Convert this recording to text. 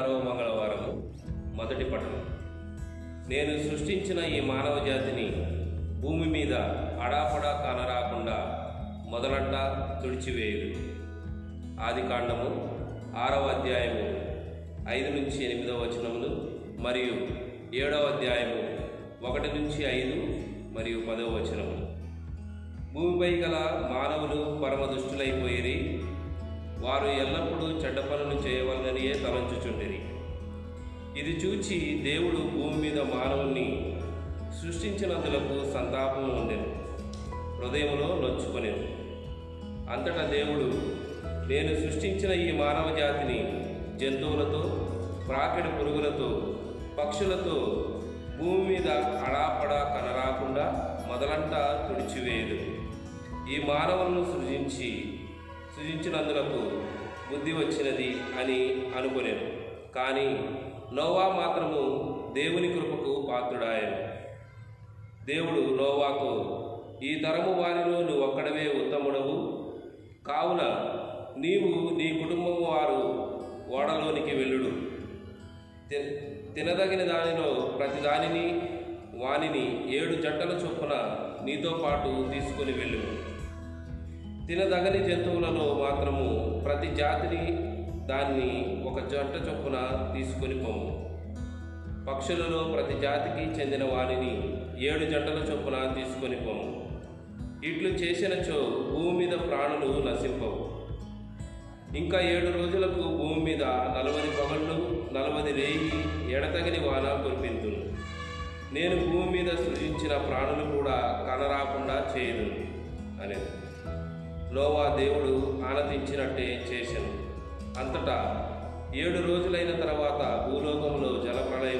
ఆరవ మంగళవారం మొదటి పట్టణం నేను సృష్టించిన ఈ మానవ జాతిని భూమి మీద అడాపడా కానరాకుండా మొదలంట తుడిచివేయుడు ఆది కాండము ఆరవ అధ్యాయము ఐదు నుంచి ఎనిమిదవ వచనములు మరియు ఏడవ అధ్యాయము ఒకటి నుంచి ఐదు మరియు పదవ వచనములు భూమిపై గల మానవులు పరమ దుష్టులైపోయిరి వారు ఎల్లప్పుడూ చెడ్డ పనులు చేయవలననియే తలంచుచుండిరి ఇది చూచి దేవుడు భూమి మీద మానవుణ్ణి సృష్టించినందులకు సంతాపము ఉండెను హృదయంలో నొచ్చుకొనెను అంతటా దేవుడు నేను సృష్టించిన ఈ మానవ జాతిని జంతువులతో ప్రాకిడి పురుగులతో పక్షులతో భూమి మీద అడాపడా కనరాకుండా మొదలంటా తుడిచివేయదు ఈ మానవులను సృజించి సృజించినందులకు బుద్ధి వచ్చినది అని అనుకునేను కానీ నోవా మాత్రము దేవుని కృపకు పాత్రుడాయను దేవుడు నోవాకు ఈ తరము వారిలో నువ్వు ఒక్కడవే ఉత్తముడవు కావున నీవు నీ కుటుంబం వారు ఓడలోనికి వెళ్ళుడు తి- తినదగిన దానిలో ప్రతి దానిని వానిని ఏడు జంటల చొప్పున నీతో పాటు తీసుకుని వెళ్ళు తినదగని జంతువులలో మాత్రము ప్రతి జాతిని దాన్ని ఒక జంట చొప్పున తీసుకొని పొమ్ము పక్షులలో ప్రతి జాతికి చెందిన వానిని ఏడు జంటల చొప్పున తీసుకొని పొమ్ము ఇట్లు చేసినచో భూమి మీద ప్రాణులు నశింపవు ఇంకా ఏడు రోజులకు భూమి మీద నలభై పగళ్ళు నలభై రేయి ఎడతగిని వాన కురిపింతును నేను భూమి మీద సృజించిన ప్రాణులు కూడా కనరాకుండా చేయను అనేది నోవా దేవుడు ఆనందించినట్టే చేశాను అంతటా ఏడు రోజులైన తర్వాత భూలోకంలో జలప్రళయం